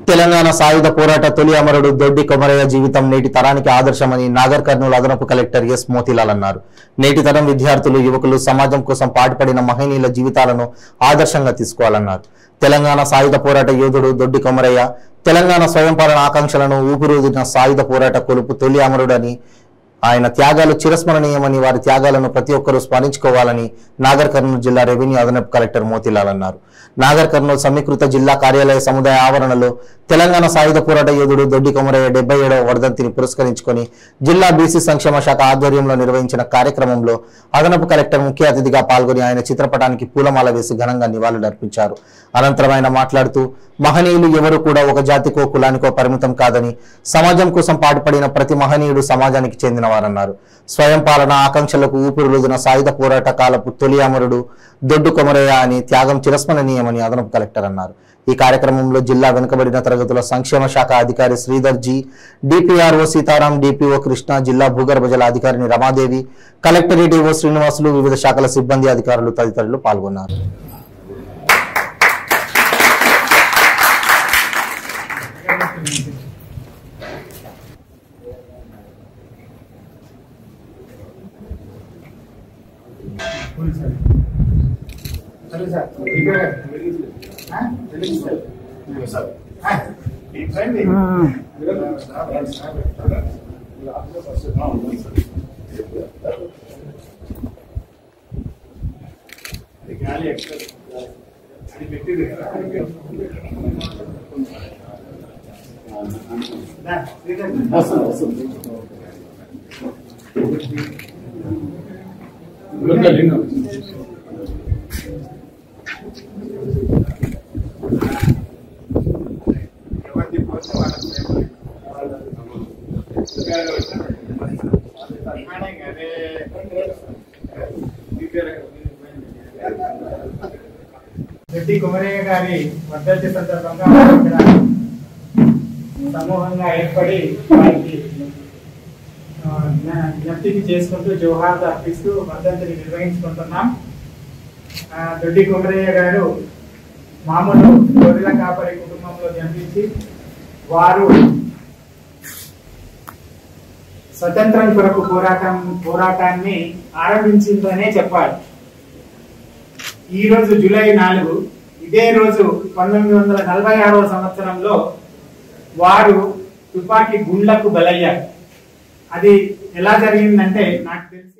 తెలంగాణ సాయుధ పోరాట తొలి అమరుడు దొడ్డి కొమరయ్య జీవితం నేటి తరానికి ఆదర్శమని నాగర్ కర్నూలు అదనపు కలెక్టర్ ఎస్ మోతీలాల్ అన్నారు నేటి తరం విద్యార్థులు యువకులు సమాజం కోసం పాటుపడిన మహనీయుల జీవితాలను ఆదర్శంగా తీసుకోవాలన్నారు తెలంగాణ సాయుధ పోరాట యోధుడు దొడ్డి కొమరయ్య తెలంగాణ స్వయం పాలన ఆకాంక్షలను ఊపిరుదిన సాయుధ పోరాట కొలుపు తొలి అమరుడని ఆయన త్యాగాలు చిరస్మరణీయమని వారి త్యాగాలను ప్రతి ఒక్కరూ స్మరించుకోవాలని నాగర్ కర్నూలు జిల్లా రెవెన్యూ అదనపు కలెక్టర్ మోతీలాల్ అన్నారు నాగర్ కర్నూలు సమీకృత జిల్లా కార్యాలయ సముదాయ ఆవరణలో తెలంగాణ సాయుధ పోరాట యోధుడు దొడ్డి కొమరయ్య డెబ్బై ఏడవ వర్ధంతిని పురస్కరించుకొని జిల్లా బీసీ సంక్షేమ శాఖ ఆధ్వర్యంలో నిర్వహించిన కార్యక్రమంలో అదనపు కలెక్టర్ ముఖ్య అతిథిగా పాల్గొని ఆయన చిత్రపటానికి పూలమాల వేసి ఘనంగా నివాళులర్పించారు అనంతరం ఆయన మాట్లాడుతూ మహనీయులు ఎవరు కూడా ఒక జాతికో కులానికో పరిమితం కాదని సమాజం కోసం పాటుపడిన ప్రతి మహనీయుడు సమాజానికి చెందినవారన్నారు స్వయం పాలన ఆకాంక్షలకు ఊపిరులుదిన సాయుధ పోరాట కాలపు తొలి అమరుడు దొడ్డు కొమరయ్య అని త్యాగం చిరస్మరణీయమని అదనపు కలెక్టర్ అన్నారు ఈ కార్యక్రమంలో జిల్లా వెనుకబడిన తరగతుల సంక్షేమ శాఖ అధికారి శ్రీధర్ జీ డిపిఆర్ఓ సీతారాం డిపిఓ కృష్ణ జిల్లా భూగర్భ జల అధికారిని రమాదేవి కలెక్టరేట్ ఈవో శ్రీనివాసులు వివిధ శాఖల సిబ్బంది అధికారులు తదితరులు పాల్గొన్నారు రెడ్డి కుమరయ్య గారి వర్ధంతి సందర్భంగా ఇక్కడ సమూహంగా ఏర్పడి వారికి ఆ, జ్ఞ- జ్ఞప్తికి చేసుకుంటూ జోహార్ అర్పిస్తూ వర్ధంతిని నిర్వహించుకుంటున్నాం ఆ, దొడ్డి కుమరయ్య గారు మామూలు గొర్రెల కాపరి కుటుంబంలో జన్మించి వారు స్వతంత్రం కొరకు పోరాటం పోరాటాన్ని ఆరంభించిందనే చెప్పాలి ఈ రోజు జూలై నాలుగు ఇదే రోజు పంతొమ్మిది వందల నలభై ఆరవ సంవత్సరంలో వారు తుపాకీ గుండ్లకు బలయ్యారు అది ఎలా జరిగిందంటే నాకు తెలిసి